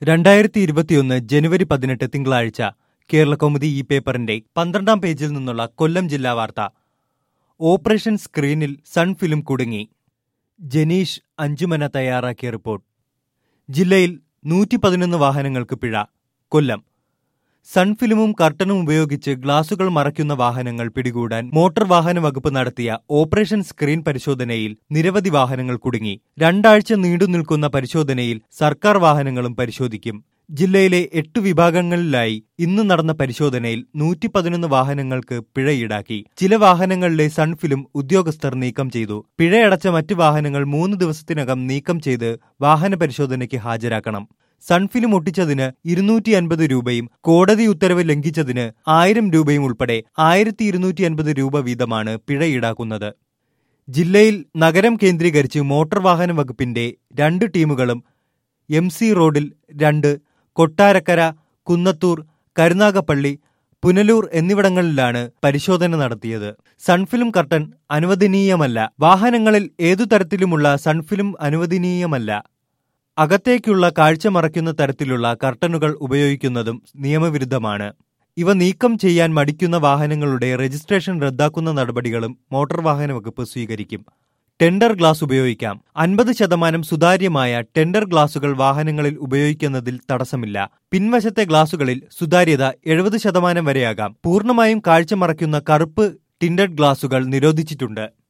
രണ്ടായിരത്തി ഇരുപത്തിയൊന്ന് ജനുവരി പതിനെട്ട് തിങ്കളാഴ്ച കേരളകൗമുദി ഈ പേപ്പറിന്റെ പന്ത്രണ്ടാം പേജിൽ നിന്നുള്ള കൊല്ലം ജില്ലാ വാർത്ത ഓപ്പറേഷൻ സ്ക്രീനിൽ സൺ ഫിലിം കുടുങ്ങി ജനീഷ് അഞ്ചുമന തയ്യാറാക്കിയ റിപ്പോർട്ട് ജില്ലയിൽ നൂറ്റി പതിനൊന്ന് വാഹനങ്ങൾക്ക് പിഴ കൊല്ലം സൺ ഫിലിമും കർട്ടനും ഉപയോഗിച്ച് ഗ്ലാസുകൾ മറയ്ക്കുന്ന വാഹനങ്ങൾ പിടികൂടാൻ മോട്ടോർ വാഹന വകുപ്പ് നടത്തിയ ഓപ്പറേഷൻ സ്ക്രീൻ പരിശോധനയിൽ നിരവധി വാഹനങ്ങൾ കുടുങ്ങി രണ്ടാഴ്ച നീണ്ടുനിൽക്കുന്ന പരിശോധനയിൽ സർക്കാർ വാഹനങ്ങളും പരിശോധിക്കും ജില്ലയിലെ എട്ട് വിഭാഗങ്ങളിലായി ഇന്ന് നടന്ന പരിശോധനയിൽ നൂറ്റി പതിനൊന്ന് വാഹനങ്ങൾക്ക് പിഴ ഈടാക്കി ചില വാഹനങ്ങളിലെ സൺഫിലും ഉദ്യോഗസ്ഥർ നീക്കം ചെയ്തു പിഴയടച്ച മറ്റ് വാഹനങ്ങൾ മൂന്ന് ദിവസത്തിനകം നീക്കം ചെയ്ത് വാഹന പരിശോധനയ്ക്ക് ഹാജരാക്കണം സൺഫിലും ഒട്ടിച്ചതിന് ഇരുന്നൂറ്റി അൻപത് രൂപയും കോടതി ഉത്തരവ് ലംഘിച്ചതിന് ആയിരം രൂപയും ഉൾപ്പെടെ ആയിരത്തി ഇരുന്നൂറ്റി അൻപത് രൂപ വീതമാണ് പിഴ ഈടാക്കുന്നത് ജില്ലയിൽ നഗരം കേന്ദ്രീകരിച്ച് മോട്ടോർ വാഹന വകുപ്പിന്റെ രണ്ട് ടീമുകളും എം സി റോഡിൽ രണ്ട് കൊട്ടാരക്കര കുന്നത്തൂർ കരുനാഗപ്പള്ളി പുനലൂർ എന്നിവിടങ്ങളിലാണ് പരിശോധന നടത്തിയത് സൺഫിലിം കർട്ടൻ അനുവദനീയമല്ല വാഹനങ്ങളിൽ ഏതു തരത്തിലുമുള്ള സൺഫിലിം അനുവദനീയമല്ല അകത്തേക്കുള്ള കാഴ്ച മറയ്ക്കുന്ന തരത്തിലുള്ള കർട്ടനുകൾ ഉപയോഗിക്കുന്നതും നിയമവിരുദ്ധമാണ് ഇവ നീക്കം ചെയ്യാൻ മടിക്കുന്ന വാഹനങ്ങളുടെ രജിസ്ട്രേഷൻ റദ്ദാക്കുന്ന നടപടികളും മോട്ടോർ വാഹന വകുപ്പ് സ്വീകരിക്കും ടെൻഡർ ഗ്ലാസ് ഉപയോഗിക്കാം അൻപത് ശതമാനം സുതാര്യമായ ടെൻഡർ ഗ്ലാസുകൾ വാഹനങ്ങളിൽ ഉപയോഗിക്കുന്നതിൽ തടസ്സമില്ല പിൻവശത്തെ ഗ്ലാസുകളിൽ സുതാര്യത എഴുപത് ശതമാനം വരെയാകാം പൂർണ്ണമായും കാഴ്ച മറയ്ക്കുന്ന കറുപ്പ് ടിൻഡഡ് ഗ്ലാസുകൾ നിരോധിച്ചിട്ടുണ്ട്